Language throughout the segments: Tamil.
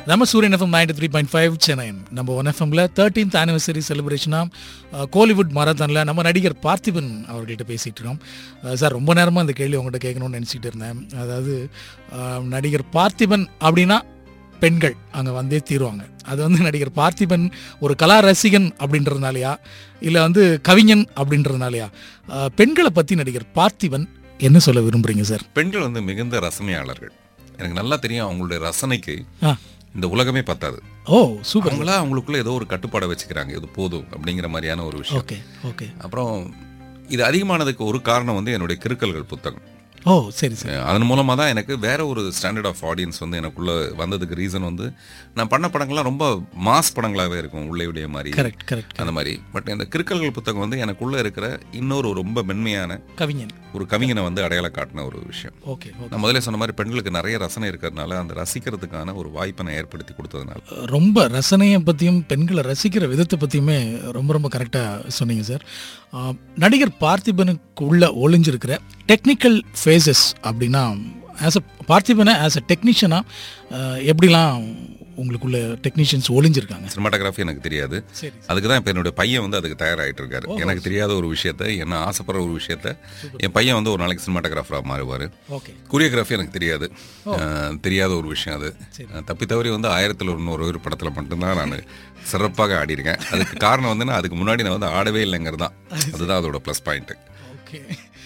நம்ம Suriyan FM ninety three point five Chennai நம்ம ஒன் எஃப்எம்ல தேர்ட்டீன்த் ஆனிவர்சரி செலிப்ரேஷனாக கோலிவுட் மராத்தானில் நம்ம நடிகர் பார்த்திபன் அவர்கிட்ட பேசிகிட்டு இருக்கோம் அஹ் சார் ரொம்ப நேரமாக அந்த கேள்வி உங்கள்கிட்ட கேட்கணும்னு நினச்சிட்டு இருந்தேன் அதாவது அஹ், நடிகர் பார்த்திபன் அப்படின்னா பெண்கள் அங்கே வந்தே தீருவாங்க அது வந்து நடிகர் பார்த்திபன் ஒரு கலா ரசிகன் அப்படின்றதுனாலயா இல்லை வந்து கவிஞன் அப்படின்றதுனாலயா அஹ், பெண்களை பற்றி நடிகர் பார்த்திபன் என்ன சொல்ல விரும்புறீங்க சார் பெண்கள் வந்து மிகுந்த ரசனையாளர்கள் எனக்கு நல்லா தெரியும் அவங்களுடைய ரசனைக்கு ஆ இந்த உலகமே பத்தாது ஓ சூப்பர் அவங்களா அவங்களுக்குள்ள ஏதோ ஒரு கட்டுப்பாடை வச்சுக்கிறாங்க இது போதும் அப்படிங்கிற மாதிரியான ஒரு விஷயம் ஓகே ஓகே அப்புறம் இது அதிகமானதுக்கு ஒரு காரணம் வந்து என்னுடைய கிறுக்கல்கள் புத்தகம் ஓ சரி சரி அஹ் அதன் மூலமாக தான் எனக்கு வேற ஒரு ஸ்டாண்டர்ட் ஆஃப் ஆடியன்ஸ் வந்து எனக்குள்ள வந்ததுக்கு ரீசன் வந்து நான் பண்ண படங்கள்லாம் ரொம்ப மாஸ் படங்களாகவே இருக்கும் உள்ளேயுடைய மாதிரி கரெக்ட் கரெக்ட் அந்த மாதிரி பட் இந்த கிறுக்கல்கள் புத்தகம் வந்து எனக்குள்ள இருக்கிற இன்னொரு ரொம்ப மென்மையான கவிஞன் ஒரு கவிஞனை வந்து அடையாளம் காட்டின ஒரு விஷயம் ஓகே ஓகே நான் முதல்ல சொன்ன மாதிரி பெண்களுக்கு நிறைய ரசனை இருக்கிறதுனால அந்த ரசிக்கிறதுக்கான ஒரு வாய்ப்பை நான் ஏற்படுத்தி கொடுத்ததுனால ரொம்ப ரசனையை பற்றியும் பெண்களை ரசிக்கிற விதத்தை பற்றியுமே ரொம்ப ரொம்ப கரெக்டாக சொன்னீங்க சார் ஆ, நடிகர் பார்த்திபனுக்கு உள்ள ஒளிஞ்சிருக்கிற டெக்னிக்கல் ஃபேஸஸ் அப்படின்னா ஆஸ் அ பார்த்திபனை ஆஸ் அ டெக்னீஷியனாக எப்படிலாம் உங்களுக்குள்ள டெக்னீஷியன்ஸ் ஒளிஞ்சிருக்காங்க சினிமாட்டோகிராஃபி எனக்கு தெரியாது சரி அதுக்கு தான் இப்போ என்னுடைய பையன் வந்து அதுக்கு தயாராகிட்டு இருக்காரு எனக்கு தெரியாத ஒரு விஷயத்த என்ன ஆசைப்படுற ஒரு விஷயத்த என் பையன் வந்து ஒரு நாளைக்கு சினிமாட்டோகிராஃபராக மாறுவார் ஓகே கொரியோகிராஃபி எனக்கு தெரியாது அஹ், தெரியாத ஒரு விஷயம் அது அஹ், தப்பி தவறி வந்து ஆயிரத்தில் ஒரு நூறு ஒரு படத்தில் மட்டும்தான் நான் சிறப்பாக ஆடியிருக்கேன் அதுக்கு காரணம் வந்து நான் அதுக்கு முன்னாடி நான் வந்து ஆடவே இல்லைங்கிறது தான் அதுதான் அதோட ப்ளஸ் பாயிண்ட்டு ஓகே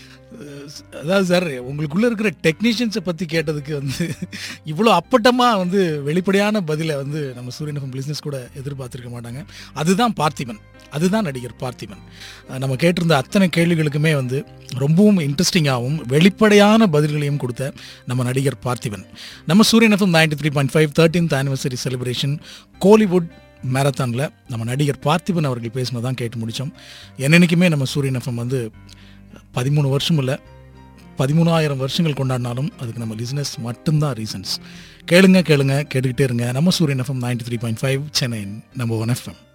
அதாவது சார் உங்களுக்குள்ள இருக்கிற டெக்னீஷியன்ஸை பற்றி கேட்டதுக்கு வந்து இவ்வளோ அப்பட்டமாக வந்து வெளிப்படையான பதிலை வந்து நம்ம சூரியன் பிஸ்னஸ் கூட எதிர்பார்த்துருக்க மாட்டாங்க அதுதான் பார்த்திபன் அதுதான் நடிகர் பார்த்திபன் அஹ் நம்ம கேட்டிருந்த அத்தனை கேள்விகளுக்குமே வந்து ரொம்பவும் இன்ட்ரெஸ்டிங்காகவும் வெளிப்படையான பதில்களையும் கொடுத்த நம்ம நடிகர் பார்த்திபன் நம்ம Suriyan FM ninety three point five thirteenth anniversary celebration Kollywood மேரத்தானில் நம்ம நடிகர் பார்த்திபன் அவர்கள் பேசினதான் கேட்டு முடித்தோம் என்னென்னைக்குமே நம்ம சூரியன் எஃப்எம் வந்து பதிமூணு வருஷம் இல்லை பதிமூணாயிரம் வருஷங்கள் கொண்டாடினாலும் அதுக்கு நம்ம லிசனஸ் மட்டும்தான் ரீசன்ஸ் கேளுங்க கேளுங்க கேட்டுக்கிட்டே இருங்க நம்ம Suriyan FM ninety three point five Chennai நம்ம ஒன் எஃப்எம்